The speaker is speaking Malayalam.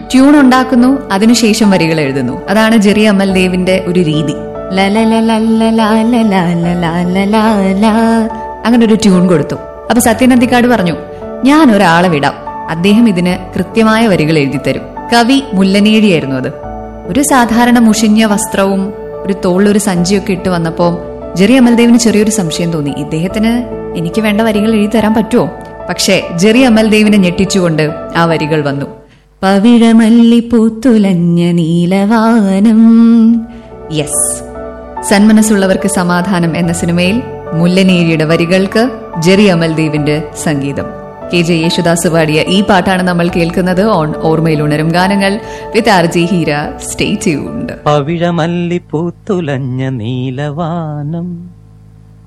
ട്യൂൺ ഉണ്ടാക്കുന്നു അതിനുശേഷം വരികൾ എഴുതുന്നു അതാണ് ജെറി അമൽ ദേവിന്റെ ഒരു രീതി ല ല ല ല ല ല ല ല ല ല ല ല ല. അങ്ങനെ ഒരു ട്യൂൺ കൊടുത്തു അപ്പൊ സത്യനന്ദിക്കാട് പറഞ്ഞു ഞാൻ ഒരാളെ വിടാം അദ്ദേഹം ഇതിന് കൃത്യമായ വരികൾ എഴുതി തരും കവി മുല്ലനേഴിയായിരുന്നു അത് ഒരു സാധാരണ മുഷിഞ്ഞ വസ്ത്രവും ഒരു തോളിലൊരു സഞ്ചിയൊക്കെ ഇട്ട് വന്നപ്പോ ജെറി അമൽദേവിന് ചെറിയൊരു സംശയം തോന്നി ഇദ്ദേഹത്തിന് എനിക്ക് വേണ്ട വരികൾ എഴുതി തരാൻ പറ്റുമോ പക്ഷേ ജെറി അമൽദേവിനെ ഞെട്ടിച്ചുകൊണ്ട് ആ വരികൾ വന്നു പവിഴമല്ലി പൂത്തുലഞ്ഞ നീലവാനം യെസ് സന്മനസ്സുള്ളവർക്ക് സമാധാനം എന്ന സിനിമയിൽ മുല്ലനേരിയുടെ വരികൾക്ക് ജെറി അമൽദേവിന്റെ സംഗീതം കെ ജെ യേശുദാസ് പാടിയ ഈ പാട്ടാണ് നമ്മൾ കേൾക്കുന്നത് ഓൺ ഓർമ്മയിൽ ഉണരും ഗാനങ്ങൾ with R G Heera stay tuned പവിഴമല്ലി പൂത്തുലഞ്ഞ നീലവാനം